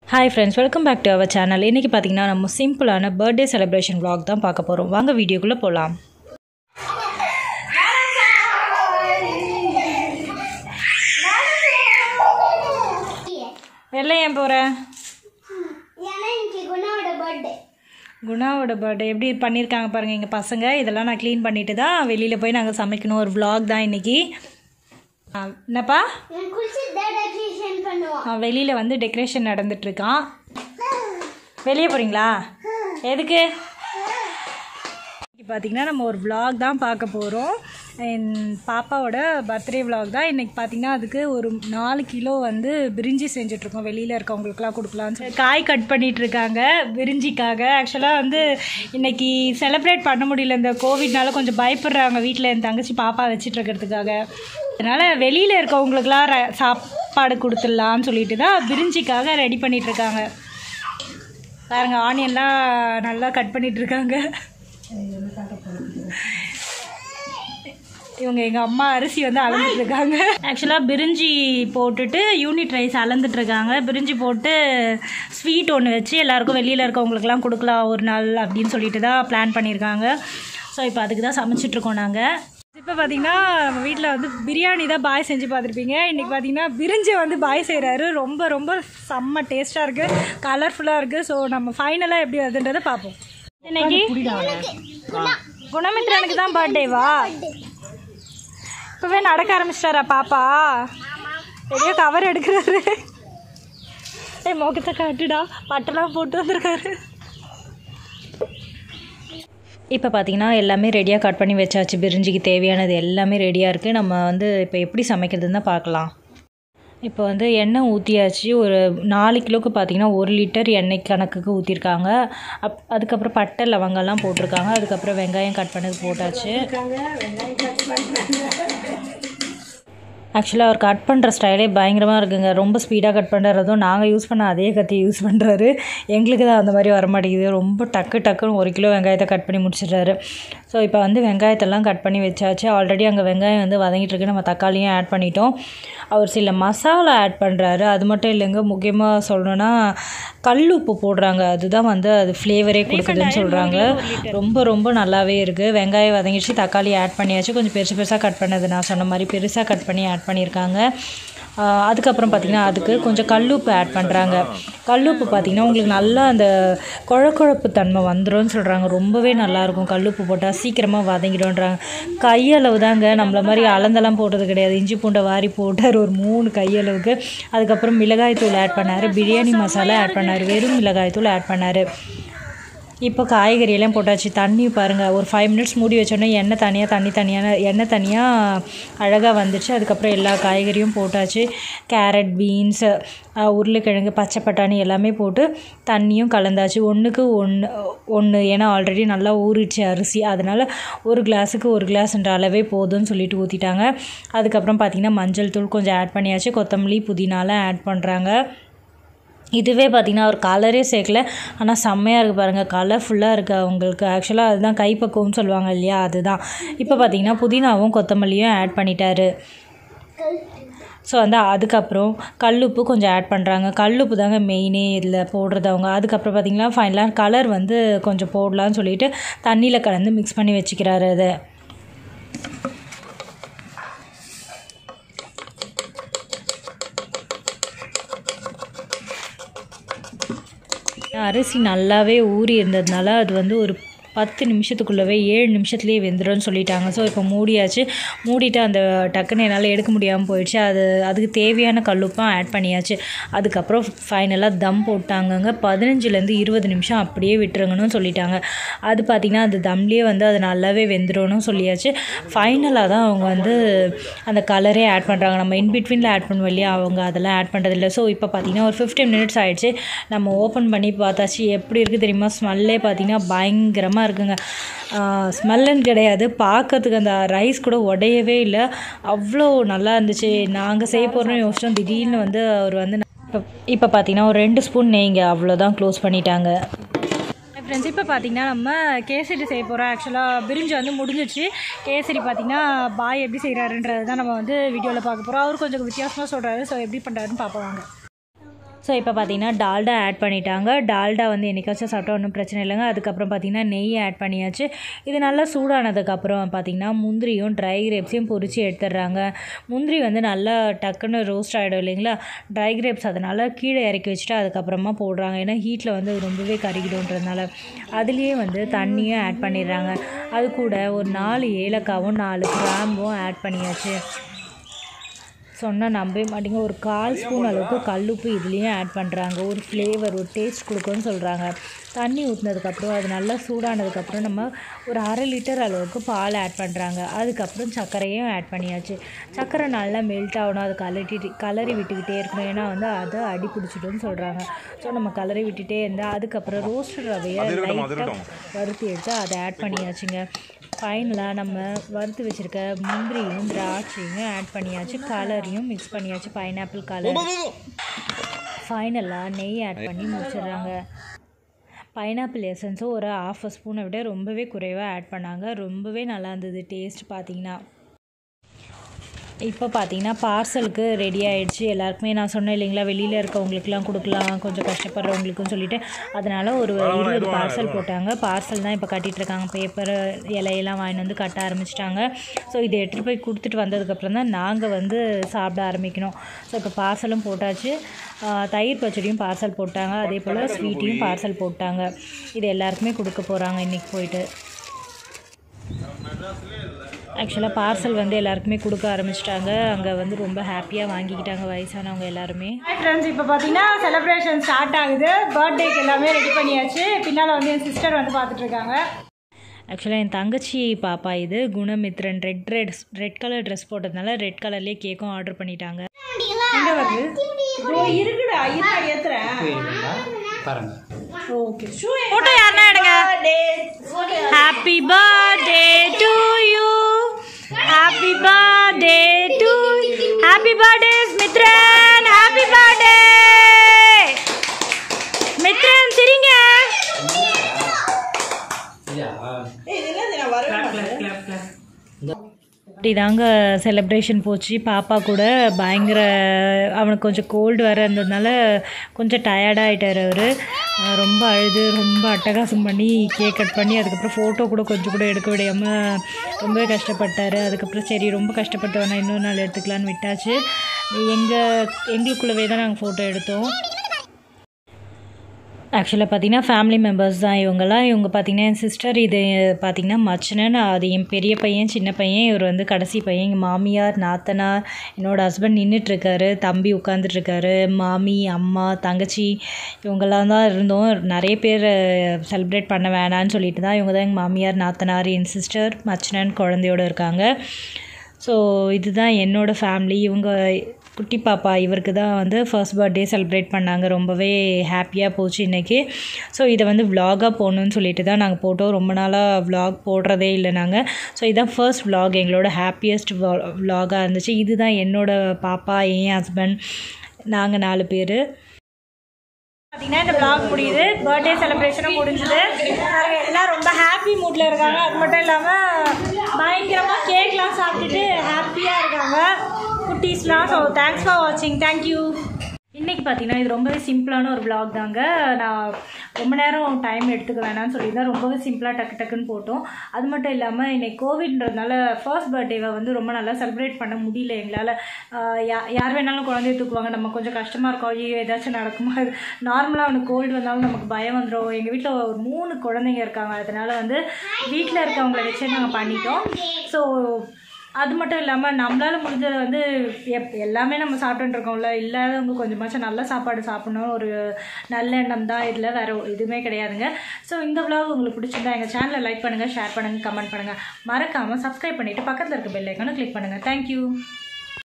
hi friends welcome back to our channel இன்றைக்கி பார்த்தீங்கன்னா நம்ம சிம்பிளான பர்த்டே செலிப்ரேஷன் vlog தான் பார்க்க போகிறோம் வாங்க வீடியோக்குள்ளே போகலாம் வெளில ஏன் போகிற ஏன்னா இன்னைக்கு குணாவோட பர்த்டே குணாவோட பர்த்டே எப்படி பண்ணியிருக்காங்க பாருங்கள் எங்கள் பசங்க இதெல்லாம் நான் க்ளீன் பண்ணிட்டு தான் வெளியில் போய் நாங்கள் சமைக்கணும் ஒரு vlog தான் இன்றைக்கி என்னப்பா நான் குளிச்சு டெக்கரேஷன் பண்ணுவோம் வெளியில் வந்து டெக்கரேஷன் நடந்துட்டுருக்கான் வெளியே போகிறீங்களா எதுக்கு பார்த்தீங்கன்னா நம்ம ஒரு vlog தான் பார்க்க போகிறோம் என் பாப்பாவோட பர்த்டே vlog தான் இன்றைக்கி பார்த்தீங்கன்னா அதுக்கு ஒரு நாலு கிலோ வந்து பிரிஞ்சி செஞ்சுட்ருக்கோம் வெளியில் இருக்கவங்களுக்குலாம் கொடுக்கலான்னு சொல்லி காய் கட் பண்ணிட்டு இருக்காங்க பிரிஞ்சிக்காக ஆக்சுவலாக வந்து இன்னைக்கு செலிப்ரேட் பண்ண முடியல இந்த கோவிட்னால கொஞ்சம் பயப்படுறாங்க வீட்டில் என் தங்கச்சி பாப்பா வச்சிட்டு இருக்கிறதுக்காக அதனால் வெளியில் இருக்கவங்களுக்குலாம் ர- சாப்பாடு கொடுத்துடலான்னு சொல்லிட்டு தான் பிரிஞ்சிக்காக ரெடி பண்ணிட்டு இருக்காங்க பாருங்க ஆனியன்லாம் நல்லா கட் பண்ணிட்டு இருக்காங்க இவங்க எங்கள் அம்மா அரிசி வந்து அளந்துட்டு இருக்காங்க ஆக்சுவலாக பிரிஞ்சி போட்டுட்டு யூனிட் ரைஸ் அளந்துட்டு இருக்காங்க பிரிஞ்சி போட்டு ஸ்வீட் ஒன்று வச்சு எல்லாருக்கும் வெளியில் இருக்கவங்களுக்குலாம் கொடுக்கலாம் ஒரு நாள் அப்படின்னு சொல்லிட்டு தான் பிளான் பண்ணியிருக்காங்க ஸோ இப்போ அதுக்கு தான் சமைச்சிட்ருக்கோம் நாங்கள் இப்போ பார்த்தீங்கன்னா நம்ம வீட்டில் வந்து பிரியாணி தான் பாய் செஞ்சு பார்த்துருப்பீங்க இன்றைக்கி பார்த்தீங்கன்னா பிரிஞ்சை வந்து பாய் செய்கிறாரு ரொம்ப ரொம்ப செம்ம டேஸ்ட்டாக இருக்குது கலர்ஃபுல்லாக இருக்குது ஸோ நம்ம ஃபைனலாக எப்படி வருதுன்றதை பார்ப்போம் இன்னைக்கு குணமித்ரனுக்கு தான் பர்த்டேவா இப்போவே நடக்க ஆரம்பிச்சிட்டாரா பாப்பா பெரிய கவர் எடுக்கிறாரு ஏய் முகத்தை காட்டுடா பட்டெல்லாம் போட்டு வந்திருக்காரு இப்போ பார்த்தீங்கன்னா எல்லாமே ரெடியாக கட் பண்ணி வச்சாச்சு பிரிஞ்சிக்கு தேவையானது எல்லாமே ரெடியாக இருக்குது நம்ம வந்து இப்போ எப்படி சமைக்கிறதுன்னு தான் பார்க்கலாம் இப்போ வந்து எண்ணெய் ஊற்றியாச்சு ஒரு நாலு கிலோக்கு பார்த்தீங்கன்னா ஒரு லிட்டர் எண்ணெய் கணக்குக்கு ஊற்றிருக்காங்க அப் அதுக்கப்புறம் பட்டை லவங்கெல்லாம் போட்டிருக்காங்க அதுக்கப்புறம் வெங்காயம் கட் பண்ணது போட்டாச்சு ஆக்சுவலாக அவர் கட் பண்ணுற ஸ்டைலே பயங்கரமாக இருக்குங்க ரொம்ப ஸ்பீடாக கட் பண்ணுறதும் நாங்கள் யூஸ் பண்ண அதே கத்தி யூஸ் பண்ணுறாரு எங்களுக்கு தான் அந்த மாதிரி வர மாட்டேங்குது ரொம்ப டக்கு டக்குன்னு ஒரு கிலோ வெங்காயத்தை கட் பண்ணி முடிச்சிடுறாரு ஸோ இப்போ வந்து வெங்காயத்தெல்லாம் கட் பண்ணி வச்சாச்சு ஆல்ரெடி அங்கே வெங்காயம் வந்து வதங்கிட்டு இருக்கு நம்ம தக்காளியும் ஆட் பண்ணிட்டோம் அவர் சில மசாலா ஆட் பண்ணுறாரு அது மட்டும் இல்லைங்க முக்கியமாக சொல்லணும்னா கல் உப்பு போடுறாங்க அதுதான் வந்து அது ஃப்ளேவரே கொடுக்குதுன்னு சொல்கிறாங்க ரொம்ப ரொம்ப நல்லாவே இருக்குது வெங்காயம் வதங்கிடுச்சு தக்காளி ஆட் பண்ணியாச்சு கொஞ்சம் பெருசு பெருசாக கட் பண்ணது நான் சொன்ன மாதிரி பெருசாக கட் பண்ணி ஆட் பண்ணியிருக்காங்க ஆஹ் அதுக்கப்புறம் பார்த்திங்கன்னா அதுக்கு கொஞ்சம் கல்லுப்பு ஆட் பண்ணுறாங்க கல்லுப்பு பார்த்திங்கன்னா உங்களுக்கு நல்லா அந்த குழக்குழப்பு தன்மை வந்துரும்னு சொல்கிறாங்க ரொம்பவே நல்லாயிருக்கும் கல்லுப்பு போட்டால் சீக்கிரமாக வதங்கிடும்ன்றாங்க கையளவு தாங்க நம்மள மாதிரி அளந்தெல்லாம் போட்டது கிடையாது இஞ்சி பூண்டை வாரி போட்டார் ஒரு மூணு கையளவுக்கு அதுக்கப்புறம் மிளகாய் தூள் ஆட் பண்ணார் பிரியாணி மசாலா ஆட் பண்ணார் வெறும் மிளகாய் தூள் ஆட் பண்ணார் இப்போ காய்கறியெல்லாம் போட்டாச்சு தண்ணி பாருங்கள் ஒரு ஃபைவ் மினிட்ஸ் மூடி வச்சோன்னே எண்ணெய் தனியாக தண்ணி தனியான எண்ணெய் தனியாக அழகாக வந்துச்சு அதுக்கப்புறம் எல்லா காய்கறியும் போட்டாச்சு கேரட் பீன்ஸு உருளைக்கிழங்கு பச்சை பட்டாணி எல்லாமே போட்டு தண்ணியும் கலந்தாச்சு ஒன்றுக்கு ஒன்று ஒன்று ஏன்னா ஆல்ரெடி நல்லா ஊறிடுச்சு அரிசி அதனால் ஒரு கிளாஸுக்கு ஒரு கிளாஸ்ன்ற அளவே போதும்னு சொல்லிட்டு ஊற்றிட்டாங்க அதுக்கப்புறம் பார்த்திங்கன்னா மஞ்சள் தூள் கொஞ்சம் ஆட் பண்ணியாச்சு கொத்தமல்லி புதினாலாம் ஆட் பண்ணுறாங்க இதுவே பார்த்திங்கன்னா ஒரு கலரே சேர்க்கல ஆனால் செம்மையாக இருக்குது பாருங்கள் கலர்ஃபுல்லாக இருக்குது அவங்களுக்கு ஆக்சுவலாக அதுதான் கைப்பக்குவம்னு சொல்லுவாங்க இல்லையா அதுதான் இப்போ பார்த்திங்கன்னா புதினாவும் கொத்தமல்லியும் ஆட் பண்ணிட்டாரு ஸோ வந்து அதுக்கப்புறம் கல்லுப்பு கொஞ்சம் ஆட் பண்ணுறாங்க கல்லுப்பு தாங்க மெயினே இதில் போடுறது அவங்க அதுக்கப்புறம் பார்த்திங்கன்னா ஃபைனலாக கலர் வந்து கொஞ்சம் போடலான்னு சொல்லிட்டு தண்ணியில் கலந்து மிக்ஸ் பண்ணி வச்சுக்கிறாரு அதை அரிசி நல்லாவே ஊறி இருந்ததுனால அது வந்து ஒரு பத்து நிமிஷத்துக்குள்ளவே ஏழு நிமிஷத்துலேயே வெந்துடும்னு சொல்லிட்டாங்க ஸோ இப்போ மூடியாச்சு மூடிட்டு அந்த டக்குன்னு என்னால் எடுக்க முடியாமல் போயிடுச்சு அது அதுக்கு தேவையான கல்லுப்பும் ஆட் பண்ணியாச்சு அதுக்கப்புறம் ஃபைனலாக தம் போட்டாங்கங்க பதினஞ்சுலேருந்து இருபது நிமிஷம் அப்படியே விட்டுருங்கன்னு சொல்லிட்டாங்க அது பார்த்திங்கன்னா அது தம்லேயே வந்து அது நல்லாவே வெந்துடணும் சொல்லியாச்சு ஃபைனலாக தான் அவங்க வந்து அந்த கலரே ஆட் பண்ணுறாங்க நம்ம இன்பிட்வீனில் ஆட் பண்ணுவோம் இல்லையா அவங்க அதெல்லாம் ஆட் பண்ணுறதில்ல ஸோ இப்போ பார்த்திங்கன்னா ஒரு ஃபிஃப்டீன் மினிட்ஸ் ஆயிடுச்சு நம்ம ஓப்பன் பண்ணி பார்த்தாச்சு எப்படி இருக்குது தெரியுமா ஸ்மெல்லே பார்த்திங்கன்னா பயங்கரமாக இருக்குங்க ஸ்மெல்லுன்னு கிடையாது பார்க்கறதுக்கு அந்த ரைஸ் கூட உடையவே இல்லை அவ்வளோ நல்லா இருந்துச்சு நாங்கள் செய்ய போகிறோம்னு யோசிச்சோம் திடீர்னு வந்து அவர் வந்து இப்போ இப்போ பார்த்தீங்கன்னா ஒரு ரெண்டு ஸ்பூன் நெய்ங்க அவ்வளோதான் க்ளோஸ் பண்ணிட்டாங்க ஃப்ரெண்ட்ஸ் இப்போ பார்த்தீங்கன்னா நம்ம கேசரி செய்ய போகிறோம் ஆக்சுவலாக பிரிஞ்சு வந்து முடிஞ்சிச்சு கேசரி பார்த்தீங்கன்னா பாய் எப்படி செய்கிறாருன்றது தான் நம்ம வந்து வீடியோவில் பார்க்க போகிறோம் அவர் கொஞ்சம் வித்தியாசமாக சொல்கிறாரு ஸோ எப்படி பண்ணுறாருன்னு பார்ப்போம் வாங்க ஸோ இப்போ பார்த்தீங்கன்னா டால்டா ஆட் பண்ணிட்டாங்க டால்டா வந்து என்னைக்காச்சும் சாப்பிட்டா ஒன்றும் பிரச்சனை இல்லைங்க அதுக்கப்புறம் பார்த்தீங்கன்னா நெய் ஆட் பண்ணியாச்சு இது நல்லா சூடானதுக்கப்புறம் பார்த்தீங்கன்னா முந்திரியும் ட்ரை கிரேப்ஸையும் பொரித்து எடுத்துடுறாங்க முந்திரி வந்து நல்லா டக்குன்னு ரோஸ்ட் ஆகிடும் இல்லைங்களா ட்ரை கிரேப்ஸ் அதனால் கீழே இறக்கி வச்சுட்டு அதுக்கப்புறமா போடுறாங்க ஏன்னா ஹீட்டில் வந்து அது ரொம்பவே கருகிடும்ன்றதுனால அதுலேயே வந்து தண்ணியும் ஆட் பண்ணிடுறாங்க அது கூட ஒரு நாலு ஏலக்காவும் நாலு கிராம்பும் ஆட் பண்ணியாச்சு சொன்னால் நம்பவே மாட்டீங்க ஒரு கால் ஸ்பூன் அளவுக்கு கல்லுப்பு இதுலேயும் ஆட் பண்ணுறாங்க ஒரு ஃப்ளேவர் ஒரு டேஸ்ட் கொடுக்கும்னு சொல்கிறாங்க தண்ணி ஊற்றினதுக்கப்புறம் அது நல்லா சூடானதுக்கப்புறம் நம்ம ஒரு அரை லிட்டர் அளவுக்கு பால் ஆட் பண்ணுறாங்க அதுக்கப்புறம் சர்க்கரையும் ஆட் பண்ணியாச்சு சர்க்கரை நல்லா மெல்ட் ஆகணும் அது கலட்டி கலரி விட்டுக்கிட்டே இருக்கணும் ஏன்னா வந்து அதை அடி பிடிச்சிடும்னு சொல்கிறாங்க ஸோ நம்ம கலரி விட்டுட்டே இருந்தால் அதுக்கப்புறம் ரோஸ்டட் ரவையை லைட்டாக வறுத்து எடுத்து அதை ஆட் பண்ணியாச்சுங்க ஃபைனலாக நம்ம வறுத்து வச்சுருக்க முந்திரியும் திராட்சையும் ஆட் பண்ணியாச்சு கலரையும் மிக்ஸ் பண்ணியாச்சு பைனாப்பிள் கலர் ஃபைனலாக நெய் ஆட் பண்ணி முடிச்சிடுறாங்க பைனாப்பிள் எசன்ஸும் ஒரு ஆஃப் ஸ்பூனை விட ரொம்பவே குறைவாக ஆட் பண்ணாங்க ரொம்பவே நல்லா இருந்தது டேஸ்ட் பார்த்தீங்கன்னா இப்போ பார்த்தீங்கன்னா பார்சலுக்கு ரெடி ஆயிடுச்சு எல்லாருக்குமே நான் சொன்னேன் இல்லைங்களா வெளியில் இருக்கவங்களுக்குலாம் கொடுக்கலாம் கொஞ்சம் கஷ்டப்படுறவங்களுக்குன்னு சொல்லிட்டு அதனால் ஒரு இருபது பார்சல் போட்டாங்க பார்சல் தான் இப்போ கட்டிகிட்டு இருக்காங்க பேப்பர் இலையெல்லாம் வாங்கிட்டு வந்து கட்ட ஆரம்பிச்சிட்டாங்க ஸோ இதை எடுத்துகிட்டு போய் கொடுத்துட்டு வந்ததுக்கப்புறம் தான் நாங்கள் வந்து சாப்பிட ஆரம்பிக்கணும் ஸோ இப்போ பார்சலும் போட்டாச்சு ஆஹ் தயிர் பச்சடியும் பார்சல் போட்டாங்க அதே போல் ஸ்வீட்டையும் பார்சல் போட்டாங்க இது எல்லாருக்குமே கொடுக்க போகிறாங்க இன்றைக்கி போயிட்டு ஆக்சுவலாக பார்சல் வந்து எல்லாருக்குமே கொடுக்க ஆரம்பிச்சிட்டாங்க அங்கே வந்து ரொம்ப ஹாப்பியாக வாங்கிக்கிட்டாங்க வயசானவங்க எல்லாருமே ஃப்ரெண்ட்ஸ் இப்போ பார்த்தீங்கன்னா செலிப்ரேஷன் ஸ்டார்ட் ஆகுது பர்த்டேக்கு எல்லாமே ரெடி பண்ணியாச்சு பின்னால் வந்து என் சிஸ்டர் வந்து பார்த்துட்டு இருக்காங்க ஆக்சுவலாக என் தங்கச்சி பாப்பா இது Gunamithran red red red colour dress போட்டதுனால ரெட் கலர்லேயே கேக்கும் ஆர்டர் பண்ணிட்டாங்க எங்கே வருது ஓ இருக்குடா இருக்கா ஏத்துறேன் பாருங்க ஓகே ஷூ ஃபோட்டோ யாருன்னா எடுங்க happy birthday to you happy birthday to happy birthday Mithran happy birthday Mithran சரிங்க இப்படி தாங்க செலிப்ரேஷன் போச்சு பாப்பா கூட பயங்கர அவனுக்கு கொஞ்சம் கோல்டு வேறு இருந்ததுனால கொஞ்சம் டயர்டாகிட்டார் அவர் ரொம்ப அழுது ரொம்ப அட்டகாசம் பண்ணி கேக் கட் பண்ணி அதுக்கப்புறம் ஃபோட்டோ கூட கொஞ்சம் கூட எடுக்க விடாமல் ரொம்பவே கஷ்டப்பட்டார் அதுக்கப்புறம் சரி ரொம்ப கஷ்டப்பட்டு வேணா இன்னொரு நாள் எடுத்துக்கலான்னு விட்டாச்சு எங்கள் எங்களுக்குள்ளவே தான் நாங்கள் ஃபோட்டோ எடுத்தோம் ஆக்சுவலாக பார்த்தீங்கன்னா ஃபேமிலி மெம்பர்ஸ் தான் இவங்கெல்லாம் இவங்க பார்த்தீங்கன்னா என் சிஸ்டர் இது பார்த்தீங்கன்னா மச்சனன் அது என் பெரிய பையன் சின்ன பையன் இவர் வந்து கடைசி பையன் எங்கள் மாமியார் நாத்தனார் என்னோடய ஹஸ்பண்ட் நின்றுட்டுருக்காரு தம்பி உட்காந்துட்ருக்காரு மாமி அம்மா தங்கச்சி இவங்கெல்லாம் தான் இருந்தோம் நிறைய பேர் செலிப்ரேட் பண்ண வேணான்னு சொல்லிட்டு தான் இவங்க தான் எங்கள் மாமியார் நாத்தனார் என் சிஸ்டர் மச்சனன் குழந்தையோடு இருக்காங்க ஸோ இதுதான் என்னோடய ஃபேமிலி இவங்க குட்டி பாப்பா இவருக்கு தான் வந்து ஃபர்ஸ்ட் பர்த்டே செலிப்ரேட் பண்ணாங்க ரொம்பவே ஹாப்பியாக போச்சு இன்றைக்கி ஸோ இதை வந்து vlog-ஆ போகணுன்னு சொல்லிட்டு தான் நாங்கள் போட்டோம் ரொம்ப நாளாக vlog போடுறதே இல்லை நாங்கள் ஸோ இதுதான் ஃபர்ஸ்ட் vlog எங்களோட ஹாப்பியஸ்ட் vlog-ஆ இருந்துச்சு இதுதான் என்னோட பாப்பா என் ஹஸ்பண்ட் நாங்கள் நாலு பேர் பார்த்தீங்கன்னா இந்த vlog முடியுது பர்த்டே செலிப்ரேஷனும் முடிஞ்சுது பாருங்க, எல்லாம் ரொம்ப ஹாப்பி மூடில் இருக்காங்க அது மட்டும் இல்லாமல் பயங்கரமாக கேக்லாம் சாப்பிட்டுட்டு ஹாப்பியாக இருக்காங்க குட்டீஸ்லாம் ஸோ தேங்க்ஸ் ஃபார் வாட்சிங் தேங்க்யூ இன்றைக்கி பார்த்தீங்கன்னா இது ரொம்பவே சிம்பிளான ஒரு vlog தாங்க நான் ரொம்ப நேரம் டைம் எடுத்துக்க வேணாம்னு சொல்லி தான் ரொம்பவே சிம்பிளாக டக்கு டக்குன்னு போட்டோம் அது மட்டும் இல்லாமல் இன்னைக்கு கோவிட்ன்றதுனால ஃபர்ஸ்ட் பர்த்டேவை வந்து ரொம்ப நல்லா செலிப்ரேட் பண்ண முடியல எங்களால் ஆஹ் யா யார் வேணாலும் குழந்தைய தூக்குவாங்க நம்ம கொஞ்சம் கஷ்டமாக இருக்கும் ஐயோ ஏதாச்சும் நடக்குமா நார்மலாக அவனுக்கு கோல்டு வந்தாலும் நமக்கு பயம் வந்துடும் எங்கள் வீட்டில் ஒரு மூணு குழந்தைங்க இருக்காங்க அதனால வந்து வீட்டில் இருக்கவங்கள வச்சே நாங்கள் பண்ணிட்டோம் ஸோ அது மட்டும் இல்லாமல் நம்மளால் முடிஞ்சதை வந்து எப் எல்லாமே நம்ம சாப்பிட்டுட்டு இருக்கோம்ல இல்லாதவங்க கொஞ்சமாச்சும் நல்ல சாப்பாடு சாப்பிடணும் ஒரு நல்ல எண்ணம் தான் இதில் வேறு எதுவுமே கிடையாதுங்க ஸோ இந்த vlog உங்களுக்கு பிடிச்சிருந்தா எங்கள் சேனலை லைக் பண்ணுங்கள் ஷேர் பண்ணுங்கள் கமெண்ட் பண்ணுங்கள் மறக்காமல் சப்ஸ்கிரைப் பண்ணிவிட்டு பக்கத்தில் இருக்க பெல் ஐக்கானை கிளிக் பண்ணுங்கள் தேங்க்யூ